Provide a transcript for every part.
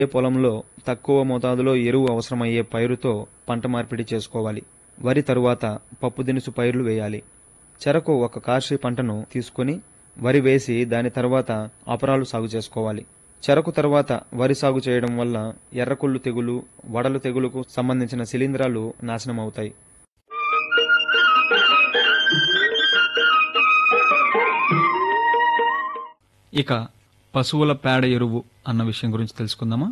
ఏ పొలంలో తక్కువ మోతాదులో ఎరువు అవసరమయ్యే పైరుతో పంట మార్పిడి చేసుకోవాలి వరి తరువాత పప్పు దినుసు పైర్లు వేయాలి చెరకు ఒక కార్షి పంటను తీసుకొని వరి వేసి దాని తర్వాత అపరాలు సాగు చేసుకోవాలి చెరకు తర్వాత వరి సాగు చేయడం వల్ల ఎర్రకుళ్ళు తెగులు వడలు తెగులుకు సంబంధించిన శిలీంధ్రాలు నాశనం అవుతాయి ఇక పశువుల పేడ ఎరువు అన్న విషయం గురించి తెలుసుకుందామా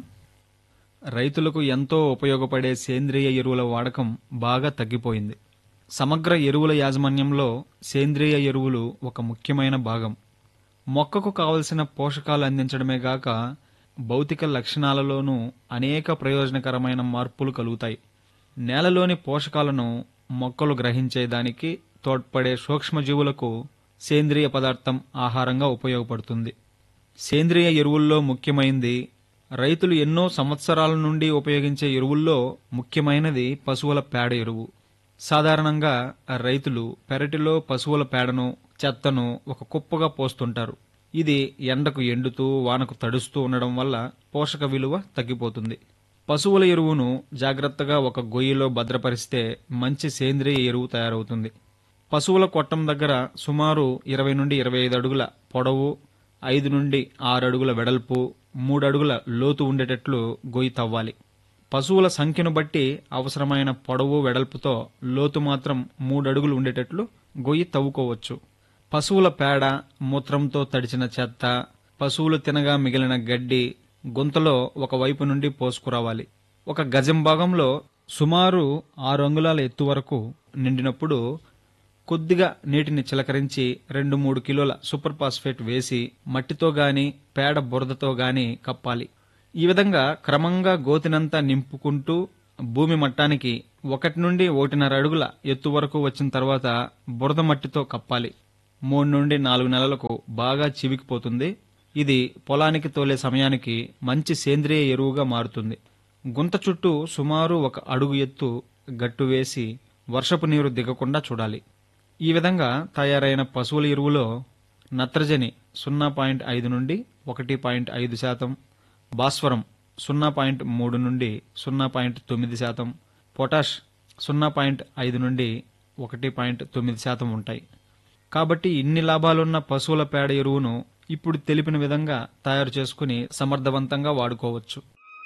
రైతులకు ఎంతో ఉపయోగపడే సేంద్రియ ఎరువుల వాడకం బాగా తగ్గిపోయింది సమగ్ర ఎరువుల యాజమాన్యంలో సేంద్రియ ఎరువులు ఒక ముఖ్యమైన భాగం మొక్కకు కావలసిన పోషకాలు అందించడమే గాక భౌతిక లక్షణాలలోనూ అనేక ప్రయోజనకరమైన మార్పులు కలుగుతాయి నేలలోని పోషకాలను మొక్కలు గ్రహించేదానికి తోడ్పడే సూక్ష్మజీవులకు సేంద్రియ పదార్థం ఆహారంగా ఉపయోగపడుతుంది సేంద్రియ ఎరువుల్లో ముఖ్యమైనది రైతులు ఎన్నో సంవత్సరాల నుండి ఉపయోగించే ఎరువుల్లో ముఖ్యమైనది పశువుల పేడ ఎరువు సాధారణంగా రైతులు పెరటిలో పశువుల పేడను చెత్తను ఒక కుప్పగా పోస్తుంటారు ఇది ఎండకు ఎండుతూ వానకు తడుస్తూ ఉండడం వల్ల పోషక విలువ తగ్గిపోతుంది పశువుల ఎరువును జాగ్రత్తగా ఒక గొయ్యిలో భద్రపరిస్తే మంచి సేంద్రియ ఎరువు తయారవుతుంది పశువుల కొట్టం దగ్గర సుమారు ఇరవై నుండి ఇరవై ఐదు అడుగుల పొడవు ఐదు నుండి ఆరు అడుగుల వెడల్పు మూడు అడుగుల లోతు ఉండేటట్లు గొయ్యి తవ్వాలి పశువుల సంఖ్యను బట్టి అవసరమైన పొడవు వెడల్పుతో లోతు మాత్రం మూడు అడుగులు ఉండేటట్లు గొయ్యి తవ్వుకోవచ్చు పశువుల పేడ మూత్రంతో తడిచిన చెత్త పశువులు తినగా మిగిలిన గడ్డి గుంతలో ఒక వైపు నుండి పోసుకురావాలి ఒక గజం భాగంలో సుమారు ఆరు అంగుళాల ఎత్తు వరకు నిండినప్పుడు కొద్దిగా నీటిని చిలకరించి రెండు మూడు కిలోల సూపర్ ఫాస్ఫేట్ వేసి మట్టితో గాని పేడ బురదతో గాని కప్పాలి ఈ విధంగా క్రమంగా గోతినంతా నింపుకుంటూ భూమి మట్టానికి ఒకటి నుండి ఒకటిన్నర అడుగుల ఎత్తు వరకు వచ్చిన తర్వాత బురద మట్టితో కప్పాలి మూడు నుండి నాలుగు నెలలకు బాగా చివికిపోతుంది ఇది పొలానికి తోలే సమయానికి మంచి సేంద్రియ ఎరువుగా మారుతుంది గుంత చుట్టూ సుమారు ఒక అడుగు ఎత్తు గట్టు వేసి వర్షపు నీరు దిగకుండా చూడాలి ఈ విధంగా తయారైన పశువుల ఎరువులో నత్రజని సున్నా పాయింట్ ఐదు నుండి ఒకటి పాయింట్ ఐదు శాతం భాస్వరం సున్నా పాయింట్ మూడు నుండి సున్నా పాయింట్ తొమ్మిది శాతం పొటాష్ సున్నా పాయింట్ ఐదు నుండి ఒకటి పాయింట్ తొమ్మిది శాతం ఉంటాయి కాబట్టి ఇన్ని లాభాలున్న పశువుల పేడ ఎరువును ఇప్పుడు తెలిపిన విధంగా తయారు చేసుకుని సమర్థవంతంగా వాడుకోవచ్చు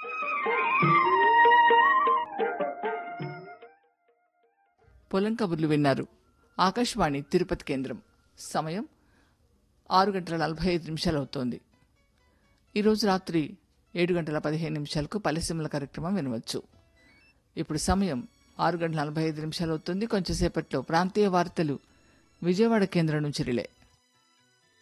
పొలం కబుర్లు విన్నారు ఆకాశవాణి తిరుపతి కేంద్రం సమయం ఆరు గంటల నలభై ఐదు నిమిషాలు అవుతోంది ఈరోజు రాత్రి ఏడు గంటల పదిహేను నిమిషాలకు పల్లెసీమల కార్యక్రమం వినవచ్చు ఇప్పుడు సమయం ఆరు గంటల నలభై ఐదు నిమిషాలు అవుతుంది కొంచెంసేపట్లో ప్రాంతీయ వార్తలు విజయవాడ కేంద్రం నుంచి రిలే